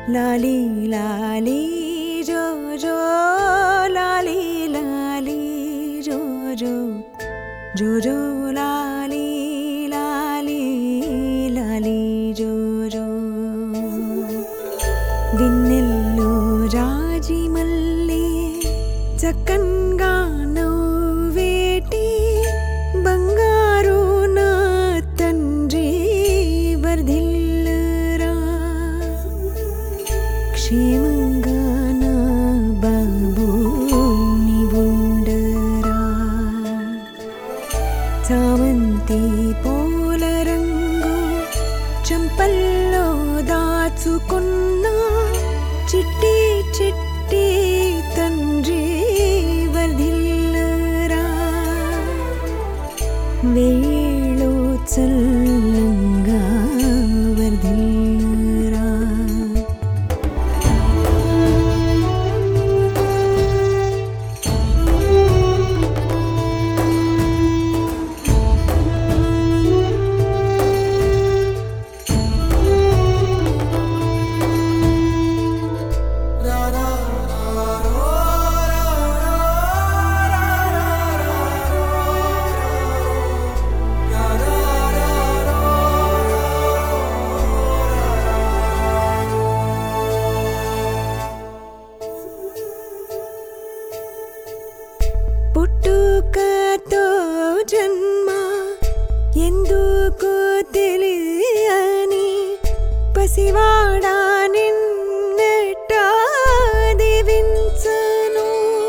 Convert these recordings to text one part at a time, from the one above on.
లాలి లాలి జో జో లాలి లాలి జో జో జో జో లాలి లాలి లాలి జో జో విన్నెల్లో రాజి మల్లె చక్కన్గా నవ్వేటి బంగారు నా తండ్రి వర్ధిల్లురా క్షేమంగా నా బాబు నీవుండరా చామంతి పూల రంగు చంపల్లో దాచుకున్న చిట్టి చిట్టి తండ్రి వర్ధిల్లరా వేళో చల్లంగా వర్ధిల్లరా పుట్టుకతో జన్మ ఎందుకు తెలియని పసివాడా నిన్నెట్ట దీవించను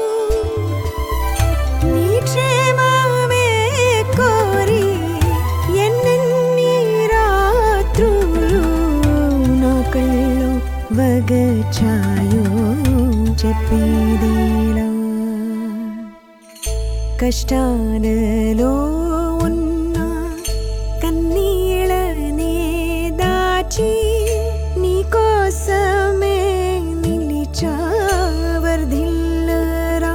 నీ క్షేమమే కోరి ఎన్నెన్ని రాత్రులు నా కళ్ళు వగచాయో చెప్పేదేలా కష్టాలలో ఉన్న కన్నీళ్ళనే దాచి నీకోసమే నిలిచా వర్ధిల్లరా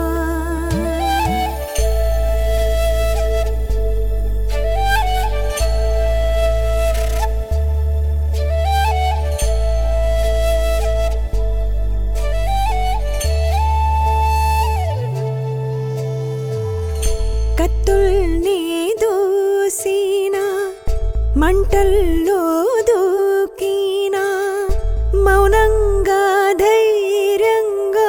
కత్తుల్ని దూసిన మంటల్లో దూకిన మౌనంగా ధైర్యంగా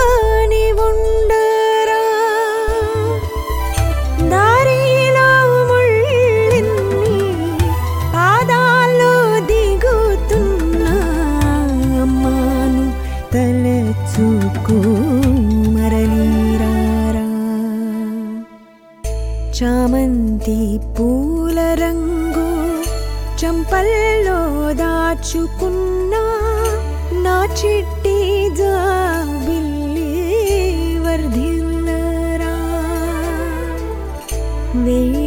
నీవుండరా దారిలో ముళ్ళిన్ని పాదాల్లో దిగుతున్నా అమ్మాను తలచుకో మరలిరారా చామంతి పూల రంగు చంపల్లో దాచుకున్నా నా చిట్టి జాబిల్లి వర్ధిల్లరా వేయి